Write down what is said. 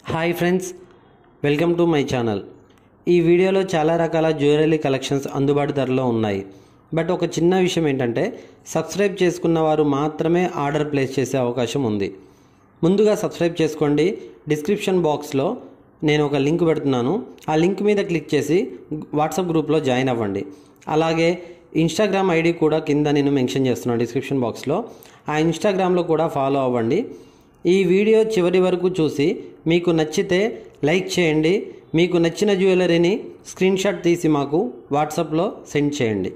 hi friends welcome to my channel ఈ వీడియోలో చాలా రకాల జ్యువెలరీ కలెక్షన్స్ అందుబాటు ధరలో ఉన్నాయి బట్ ఒక చిన్న విషయం ఏంటంటే సబ్స్క్రైబ్ చేసుకున్న వారు మాత్రమే ఆర్డర్ ప్లేస్ చేసే అవకాశం ఉంది ముందుగా సబ్స్క్రైబ్ చేసుకోండి డిస్క్రిప్షన్ బాక్స్లో నేను ఒక లింక్ పెడుతున్నాను ఆ లింక్ మీద క్లిక్ చేసి వాట్సాప్ గ్రూప్లో జాయిన్ అవ్వండి అలాగే ఇన్స్టాగ్రామ్ ఐడి కూడా కింద నేను మెన్షన్ చేస్తున్నాను డిస్క్రిప్షన్ బాక్స్లో ఆ ఇన్స్టాగ్రామ్లో కూడా ఫాలో అవ్వండి ఈ వీడియో చివరి వరకు చూసి మీకు నచ్చితే లైక్ చేయండి మీకు నచ్చిన జ్యువెలరీని స్క్రీన్ షాట్ తీసి మాకు వాట్సాప్లో సెండ్ చేయండి